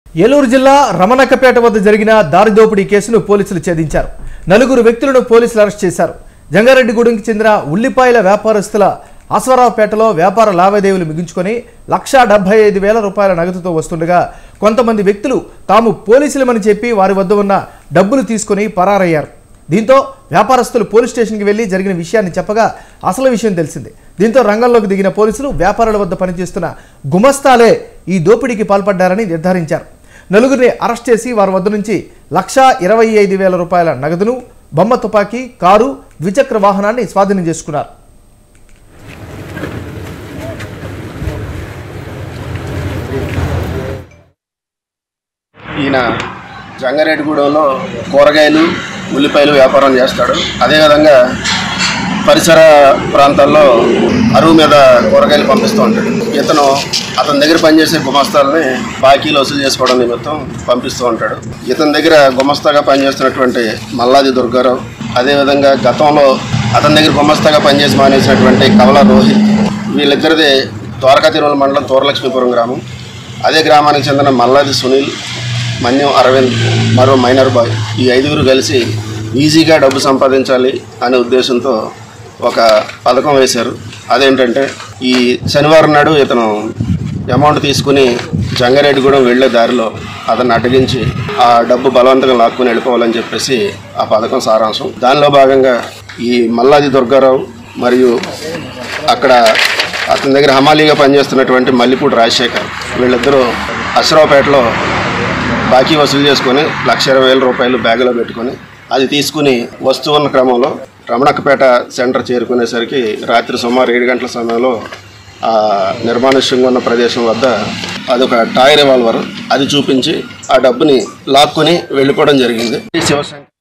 ఏలూరు జిల్లా రమణకపేట వద్ద జరిగిన దారి దోపిడీ కేసును పోలీసులు ఛేదించారు నలుగురు వ్యక్తులను పోలీసులు అరెస్ట్ చేశారు జంగారెడ్డిగూడెంకి చెందిన ఉల్లిపాయల వ్యాపారస్తుల ఆశ్వరావుపేటలో వ్యాపార లావాదేవీలు మిగించుకొని లక్షా డెబ్బై ఐదు వేల రూపాయల నగదుతో వస్తుండగా కొంతమంది వ్యక్తులు తాము పోలీసులమని చెప్పి వారి వద్ద ఉన్న డబ్బులు తీసుకొని పరారయ్యారు దీంతో వ్యాపారస్తులు పోలీస్ స్టేషన్కి వెళ్లి జరిగిన విషయాన్ని చెప్పగా అసలు విషయం తెలిసింది దీంతో రంగంలోకి దిగిన పోలీసులు వ్యాపారుల వద్ద పనిచేస్తున్న గుమస్తాలే ఈ దోపిడీకి పాల్పడ్డారని నిర్ధారించారు నలుగురిని అరెస్ట్ చేసి వారి వద్ద నుంచి లక్షా ఇరవై ఐదు వేల రూపాయల నగదును బొమ్మ తుపాకీ కారు ద్విచక్ర వాహనాన్ని స్వాధీనం చేసుకున్నారు ఈయన జంగారెడ్డిగూడెంలో కూరగాయలు ఉల్లిపాయలు వ్యాపారం చేస్తాడు అదేవిధంగా పరిసర ప్రాంతాల్లో అరువు మీద కూరగాయలు పంపిస్తూ ఉంటాడు ఇతను అతని దగ్గర పనిచేసే గుమస్తాలని బాకీలు వసూలు చేసుకోవడం నిమిత్తం పంపిస్తూ ఉంటాడు ఇతని దగ్గర గుమస్తాగా పనిచేస్తున్నటువంటి మల్లాది దుర్గారావు అదేవిధంగా గతంలో అతని దగ్గర గుమస్తాగా పనిచేసి మానేసినటువంటి కవల రోహిత్ వీళ్ళిద్దరిది ద్వారకా తిరుమల మండలం తోరలక్ష్మీపురం గ్రామం అదే గ్రామానికి చెందిన మల్లాది సునీల్ మన్యం అరవింద్ మరో మైనర్ బాయ్ ఈ ఐదుగురు కలిసి ఈజీగా డబ్బు సంపాదించాలి అనే ఉద్దేశంతో ఒక పథకం వేశారు అదేంటంటే ఈ శనివారం నాడు ఇతను అమౌంట్ తీసుకుని జంగారెడ్డిగూడెం వెళ్ళే దారిలో అతన్ని అడ్డగించి ఆ డబ్బు బలవంతంగా లాక్కుని వెళ్ళిపోవాలని చెప్పేసి ఆ పథకం సారాంశం దానిలో భాగంగా ఈ మల్లాది దుర్గారావు మరియు అక్కడ అతని దగ్గర హమాలీగా పనిచేస్తున్నటువంటి మల్లిపూడి రాజశేఖర్ వీళ్ళిద్దరూ అశ్రావుపేటలో బాకీ వసూలు చేసుకొని లక్ష ఇరవై వేల రూపాయలు బ్యాగులో పెట్టుకొని అది తీసుకుని వస్తూ ఉన్న క్రమంలో రమణక్కపేట సెంటర్ చేరుకునేసరికి రాత్రి సుమారు ఏడు గంటల సమయంలో ఆ నిర్మానుష్యంగా ఉన్న ప్రదేశం వద్ద అదొక టాయ్ రివాల్వర్ అది చూపించి ఆ డబ్బుని లాక్కుని వెళ్ళిపోవడం జరిగింది శివశంకర్